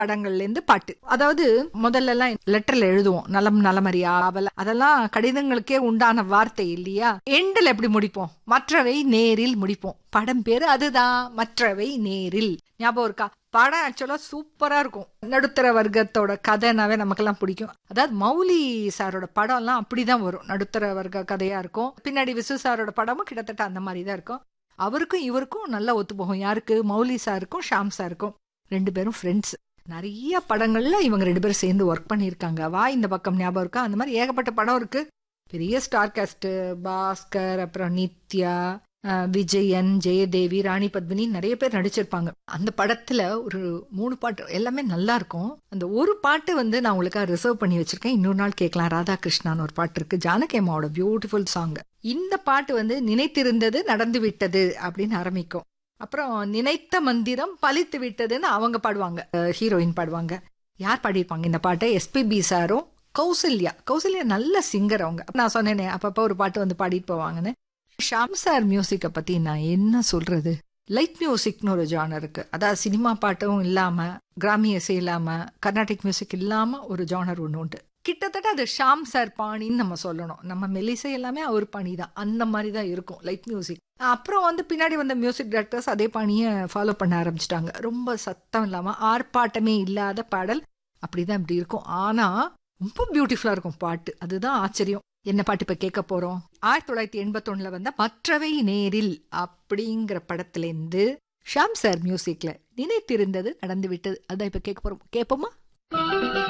படங்கள்ல இருந்து பாட்டு அதாவது முதல்ல எல்லாம் லெட்டர்ல எழுதுவோம் நலம் நலமறியா அவல அதெல்லாம் கடிதங்களுக்கே உண்டான வார்த்தை இல்லையா எண்டில் எப்படி முடிப்போம் மற்றவை நேரில் முடிப்போம் படம் பேரு அதுதான் மற்றவை நேரில் ஞாபகம் இருக்கா படம் ஆக்சுவலா சூப்பரா இருக்கும் நடுத்தர வர்க்கத்தோட கதைனாவே நமக்கெல்லாம் பிடிக்கும் அதாவது மௌலி சாரோட படம் எல்லாம் அப்படிதான் வரும் நடுத்தர வர்க்க கதையா இருக்கும் பின்னாடி விசு சாரோட படமும் கிட்டத்தட்ட அந்த மாதிரி தான் இருக்கும் அவருக்கும் இவருக்கும் நல்லா ஒத்து போகும் யாருக்கு மௌலி சாருக்கும் ஷாம் சாருக்கும் ரெண்டு பேரும் ஃப்ரெண்ட்ஸ் நிறைய படங்கள்ல இவங்க ரெண்டு பேரும் சேர்ந்து ஒர்க் பண்ணியிருக்காங்க வா இந்த பக்கம் ஞாபகம் இருக்கா அந்த மாதிரி ஏகப்பட்ட படம் இருக்கு பெரிய ஸ்டார் காஸ்ட் பாஸ்கர் அப்புறம் நித்யா அஹ், விஜயன் ஜெயதேவி ராணி பத்மினி நிறைய பேர் நடிச்சிருப்பாங்க அந்த படத்துல ஒரு மூணு பாட்டு எல்லாமே நல்லா இருக்கும் அந்த ஒரு பாட்டு வந்து நான் உங்களுக்காக ரிசர்வ் பண்ணி வச்சிருக்கேன் இன்னொரு நாள் கேட்கலாம் ராதாகிருஷ்ணான்னு ஒரு பாட்டு இருக்கு ஜானகி அம்மாவோட பியூட்டிஃபுல் சாங் இந்த பாட்டு வந்து நினைத்திருந்தது நடந்து விட்டது அப்படின்னு ஆரம்பிக்கும் அப்புறம் நினைத்த மந்திரம் பலித்து விட்டதுன்னு அவங்க பாடுவாங்க ஹீரோயின் பாடுவாங்க யார் பாடியிருப்பாங்க இந்த பாட்டை எஸ்பிபி சாரும் கௌசல்யா கௌசல்யா நல்ல சிங்கர் அவங்க நான் சொன்னேனே அப்பப்போ ஒரு பாட்டு வந்து பாடிட்டு போவாங்கன்னு ஷாம் சார் மியூசிக்கை பத்தி நான் என்ன சொல்றது லைட் மியூசிக்னு ஒரு ஜானர் இருக்கு அதாவது சினிமா பாட்டும் இல்லாம கிராமிய இசை இல்லாம கர்நாடிக் மியூசிக் இல்லாம ஒரு ஜானர் ஒன்று உண்டு கிட்டத்தட்ட அது ஷாம் சார் பாணின்னு நம்ம சொல்லணும் நம்ம மெல்லிசை எல்லாமே அவர் பாணி தான் அந்த மாதிரி தான் இருக்கும் லைட் மியூசிக் அப்புறம் வந்து பின்னாடி வந்த மியூசிக் டைரக்டர்ஸ் அதே பாணியை ஃபாலோ பண்ண ஆரம்பிச்சிட்டாங்க ரொம்ப சத்தம் இல்லாம ஆர்ப்பாட்டமே இல்லாத பாடல் அப்படிதான் இப்படி இருக்கும் ஆனா ரொம்ப பியூட்டிஃபுல்லா இருக்கும் பாட்டு அதுதான் ஆச்சரியம் என்ன பாட்டு இப்ப கேட்க போறோம் ஆயிரத்தி தொள்ளாயிரத்தி எண்பத்தொன்னுல வந்த மற்றவை நேரில் அப்படிங்கிற படத்துல இருந்து ஷாம் சார் மியூசிக்ல நினைத்திருந்தது நடந்து விட்டது அதான் இப்ப கேட்க போறோம் கேட்போமா